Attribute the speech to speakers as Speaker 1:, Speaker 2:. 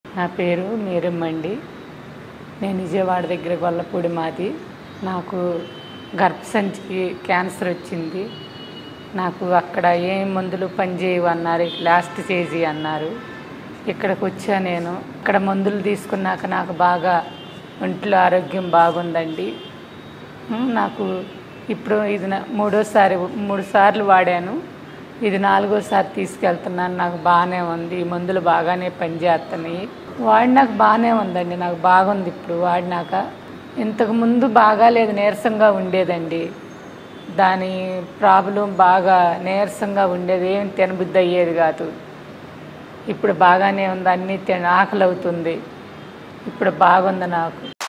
Speaker 1: నా పేరు మీరమ్మండి నేను విజయవాడ దగ్గర గొల్లపూడి మాది నాకు గర్భసంచికి క్యాన్సర్ వచ్చింది నాకు అక్కడ ఏం మందులు పనిచేయవు అన్నారు లాస్ట్ స్టేజీ అన్నారు ఇక్కడికి వచ్చా నేను ఇక్కడ మందులు తీసుకున్నాక నాకు బాగా ఒంట్లో ఆరోగ్యం బాగుందండి ఉమ్, నాకు ఇప్పుడు ఇది నా- మూడోసారి మూడు సార్లు వాడాను ఇది నాలుగోసారి తీసుకెళ్తున్నాను నాకు బాగానే ఉంది ఈ మందులు బాగానే పనిచేస్తున్నాయి వాడినాక బాగానే ఉందండి నాకు బాగుంది ఇప్పుడు వాడినాక ఇంతకు ముందు బాగాలేదు నీరసంగా ఉండేదండి దాని ప్రాబ్లం బాగా నీరసంగా ఉండేది ఏం తినబుద్ధి అయ్యేది కాదు ఇప్పుడు బాగానే ఉంది అన్నీ తిన ఆకలి అవుతుంది ఇప్పుడు బాగుంది నాకు